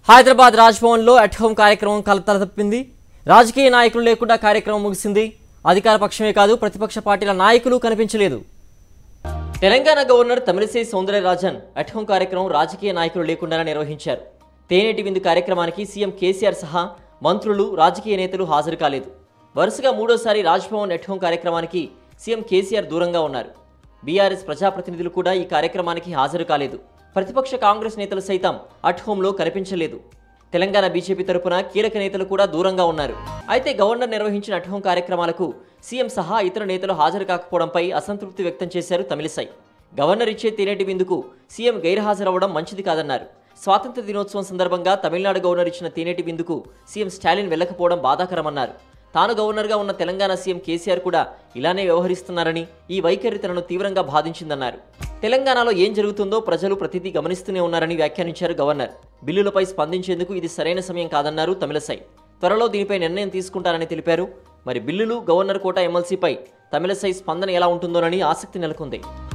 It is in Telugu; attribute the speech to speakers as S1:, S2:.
S1: హైదరాబాద్ రాజ్భవన్లో అట్ హోమ్ కార్యక్రమం కలతల తప్పింది రాజకీయ నాయకులు లేకుండా కార్యక్రమం ముగిసింది అధికార పక్షమే కాదు ప్రతిపక్ష పార్టీల నాయకులు కనిపించలేదు Telangana governor Tamilisai Soundararajan at home కార్యక్రమం రాజకీయ నాయకులు లేకుండానే నిర్వహించారు తేనెటి విందు కార్యక్రమానికి సీఎం కేసీఆర్ సహా మంత్రులు రాజకీయ నేతలు హాజరు కాలేదు వరుసగా మూడోసారి రాజ్భవన్ అట్ హోమ్ కార్యక్రమానికి సీఎం కేసీఆర్ దూరంగా ఉన్నారు బీఆర్ఎస్ ప్రజాప్రతినిధులు కూడా ఈ కార్యక్రమానికి హాజరు కాలేదు ప్రతిపక్ష కాంగ్రెస్ నేతలు సైతం అట్ హోంలో కనిపించలేదు తెలంగాణ బీజేపీ తరపున కీలక నేతలు కూడా దూరంగా ఉన్నారు అయితే గవర్నర్ నిర్వహించిన అట్ హోం కార్యక్రమాలకు సీఎం సహా ఇతర నేతలు హాజరు కాకపోవడంపై అసంతృప్తి వ్యక్తం చేశారు తమిళిసై గవర్నర్ ఇచ్చే తేనేటి విందుకు సీఎం గైర్హాజరవ్వడం మంచిది కాదన్నారు స్వాతంత్ర దినోత్సవం సందర్భంగా తమిళనాడు గవర్నర్ ఇచ్చిన తేనేటి విందుకు సీఎం స్టాలిన్ వెళ్లకపోవడం బాధాకరమన్నారు తాను గవర్నర్గా ఉన్న తెలంగాణ సీఎం కేసీఆర్ కూడా ఇలానే వ్యవహరిస్తున్నారని ఈ వైఖరి తనను తీవ్రంగా బాధించిందన్నారు తెలంగాణలో ఏం జరుగుతుందో ప్రజలు ప్రతిదీ గమనిస్తూనే ఉన్నారని వ్యాఖ్యానించారు గవర్నర్ బిల్లులపై స్పందించేందుకు ఇది సరైన సమయం కాదన్నారు తమిళసై త్వరలో దీనిపై నిర్ణయం తీసుకుంటారని తెలిపారు మరి బిల్లులు గవర్నర్ కోట ఎమ్మెల్సీపై తమిళసై స్పందన ఎలా ఉంటుందోనని ఆసక్తి నెలకొంది